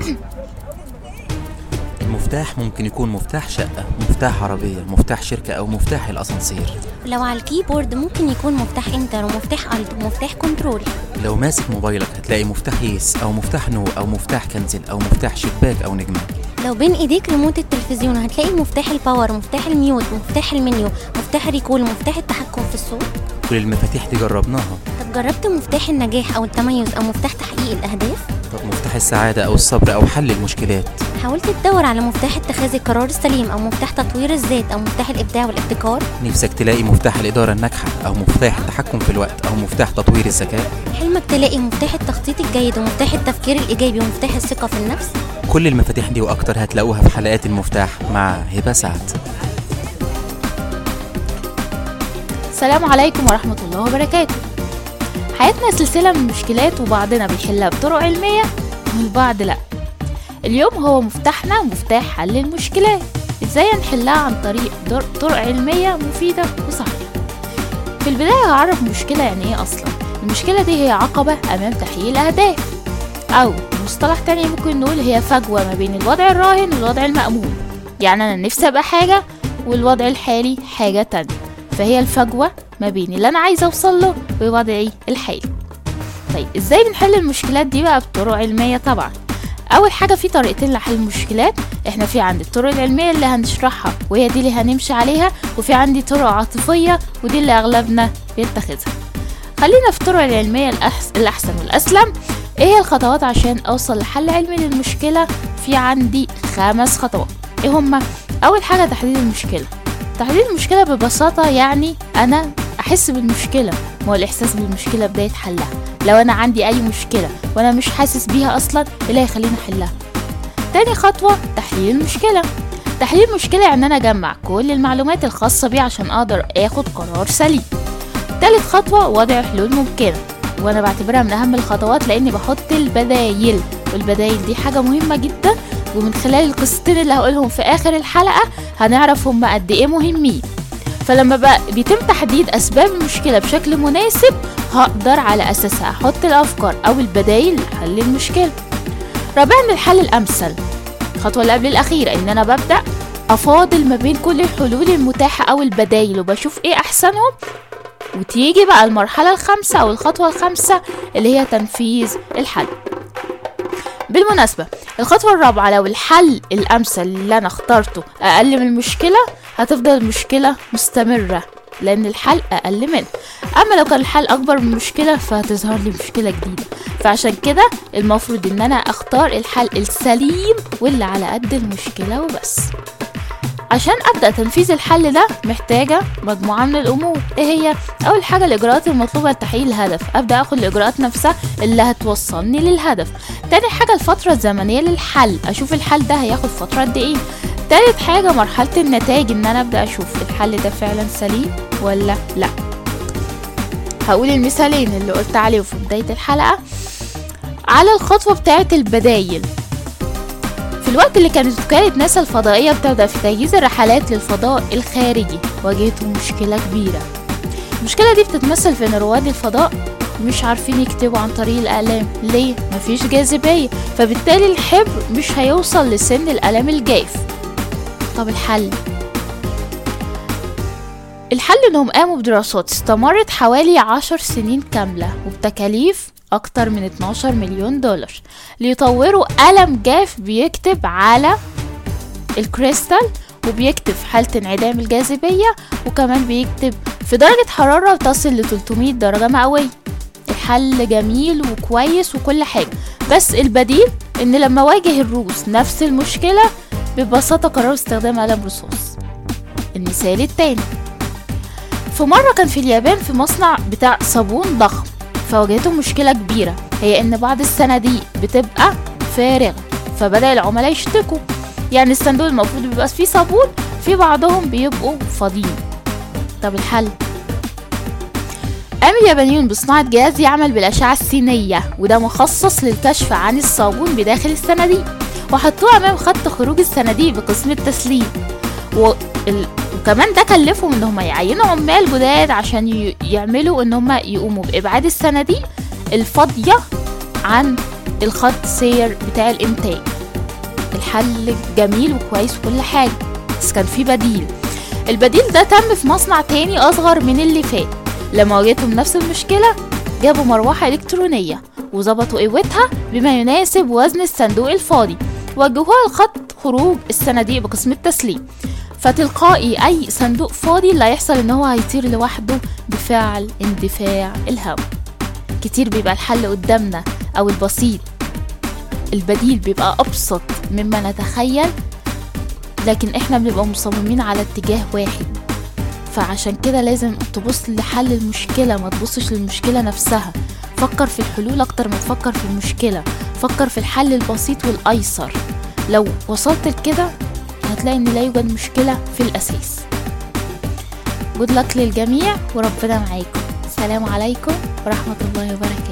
المفتاح ممكن يكون مفتاح شقة مفتاح عربية مفتاح شركة أو مفتاح الأسانسير لو على الكيبورد ممكن يكون مفتاح انتر ومفتاح الت ومفتاح كنترول لو ماسك موبايلك هتلاقي مفتاح يس أو مفتاح نو أو مفتاح كنزل أو مفتاح شباك أو نجمة لو بين ايديك ريموت التلفزيون هتلاقي مفتاح الباور مفتاح الميوت مفتاح المنيو مفتاح الريكول مفتاح التحكم في الصوت كل المفاتيح دي جربناها طب جربت مفتاح النجاح او التميز او مفتاح تحقيق الاهداف طب مفتاح السعادة أو الصبر أو حل المشكلات حاولت تدور على مفتاح اتخاذ القرار السليم او مفتاح تطوير الذات او مفتاح الابداع والابتكار نفسك تلاقي مفتاح الإدارة الناجحة أو مفتاح التحكم في الوقت أو مفتاح تطوير الذكاء حلمك تلاقي مفتاح التخطيط الجيد ومفتاح التفكير الايجابي ومفتاح الثقه في النفس كل المفاتيح دي وأكتر هتلاقوها في حلقات المفتاح مع هبة سعد السلام عليكم ورحمة الله وبركاته حياتنا سلسلة من المشكلات وبعضنا بيحلها بطرق علمية والبعض لأ اليوم هو مفتاحنا مفتاح حل المشكلات ازاي نحلها عن طريق در- طرق علمية مفيدة وصحيحة في البداية هعرف المشكلة يعني ايه أصلا المشكلة دي هي عقبة أمام تحقيق الأهداف أو مصطلح تاني ممكن نقول هي فجوة ما بين الوضع الراهن والوضع المأمون يعني أنا نفسي أبقى حاجة والوضع الحالي حاجة تانية فهي الفجوة ما بين اللي أنا عايزة أوصل له ووضعي الحالي طيب ازاي بنحل المشكلات دي بقى بطرق علمية طبعا أول حاجة في طريقتين لحل المشكلات احنا في عندي الطرق العلمية اللي هنشرحها وهي دي اللي هنمشي عليها وفي عندي طرق عاطفية ودي اللي أغلبنا بيتخذها خلينا في الطرق العلمية الأحس... الأحسن والأسلم ايه هي الخطوات عشان أوصل لحل علمي للمشكلة في عندي خمس خطوات ايه هما أول حاجة تحديد المشكلة تحديد المشكلة ببساطة يعني أنا أحس بالمشكلة ما هو الإحساس بالمشكلة بداية حلها لو أنا عندي أي مشكلة وأنا مش حاسس بيها أصلا إيه اللي هيخليني أحلها تاني خطوة تحليل المشكلة تحليل المشكلة يعني أنا أجمع كل المعلومات الخاصة بيه عشان أقدر آخد قرار سليم تالت خطوة وضع حلول ممكنة وأنا بعتبرها من أهم الخطوات لأني بحط البدايل والبدايل دي حاجة مهمة جدا ومن خلال القصتين اللي هقولهم في آخر الحلقة هنعرف هما قد إيه مهمين فلما بقى بيتم تحديد أسباب المشكلة بشكل مناسب هقدر على أساسها أحط الأفكار أو البدايل لحل المشكلة رابعا الحل الأمثل الخطوة اللي قبل الأخيرة إن أنا ببدأ أفاضل ما بين كل الحلول المتاحة أو البدايل وبشوف إيه أحسنهم وتيجي بقى المرحلة الخامسة أو الخطوة الخامسة اللي هي تنفيذ الحل بالمناسبة الخطوة الرابعة لو الحل الأمثل اللي أنا اخترته أقل من المشكلة هتفضل المشكلة مستمرة لأن الحل أقل منه أما لو كان الحل أكبر من المشكلة فهتظهر لي مشكلة جديدة فعشان كده المفروض إن أنا أختار الحل السليم واللي على قد المشكلة وبس عشان ابدا تنفيذ الحل ده محتاجه مجموعه من الامور ايه هي اول حاجه الاجراءات المطلوبه لتحقيق الهدف ابدا اخد الاجراءات نفسها اللي هتوصلني للهدف تاني حاجه الفتره الزمنيه للحل اشوف الحل ده هياخد فتره قد ايه تالت حاجه مرحله النتائج ان انا ابدا اشوف الحل ده فعلا سليم ولا لا هقول المثالين اللي قلت عليهم في بدايه الحلقه على الخطوه بتاعه البدايل في الوقت اللي كانت وكالة ناسا الفضائية بتبدأ في تجهيز الرحلات للفضاء الخارجي واجهتهم مشكلة كبيرة المشكلة دي بتتمثل في إن رواد الفضاء مش عارفين يكتبوا عن طريق الأقلام ليه؟ مفيش جاذبية فبالتالي الحبر مش هيوصل لسن القلم الجاف طب الحل الحل انهم قاموا بدراسات استمرت حوالي عشر سنين كاملة وبتكاليف أكتر من 12 مليون دولار ليطوروا قلم جاف بيكتب على الكريستال وبيكتب في حالة انعدام الجاذبية وكمان بيكتب في درجة حرارة تصل ل 300 درجة مئوية الحل جميل وكويس وكل حاجة بس البديل ان لما واجه الروس نفس المشكلة ببساطة قرروا استخدام قلم رصاص المثال التاني في مرة كان في اليابان في مصنع بتاع صابون ضخم فواجهتهم مشكلة كبيرة هي إن بعض الصناديق بتبقى فارغة فبدأ العملاء يشتكوا يعني الصندوق المفروض بيبقى فيه صابون في بعضهم بيبقوا فاضيين طب الحل قام اليابانيون بصناعة جهاز يعمل بالأشعة السينية وده مخصص للكشف عن الصابون بداخل الصناديق وحطوه أمام خط خروج الصناديق بقسم التسليم و... ال... وكمان ده كلفهم ان هم يعينوا عمال جداد عشان ي... يعملوا ان هم يقوموا بابعاد الصناديق الفاضيه عن الخط سير بتاع الانتاج الحل جميل وكويس وكل حاجة بس كان في بديل البديل ده تم في مصنع تاني أصغر من اللي فات لما واجهتهم نفس المشكلة جابوا مروحة إلكترونية وظبطوا قوتها بما يناسب وزن الصندوق الفاضي وجهوها لخط خروج الصناديق بقسم التسليم فتلقائي أي صندوق فاضي اللي هيحصل إن هو هيطير لوحده بفعل اندفاع الهواء كتير بيبقى الحل قدامنا أو البسيط البديل بيبقى أبسط مما نتخيل لكن احنا بنبقى مصممين على اتجاه واحد فعشان كده لازم تبص لحل المشكلة ما تبصش للمشكلة نفسها فكر في الحلول اكتر ما تفكر في المشكلة فكر في الحل البسيط والايسر لو وصلت لكده هتلاقي ان لا يوجد مشكلة في الاساس جود لك للجميع وربنا معاكم السلام عليكم ورحمة الله وبركاته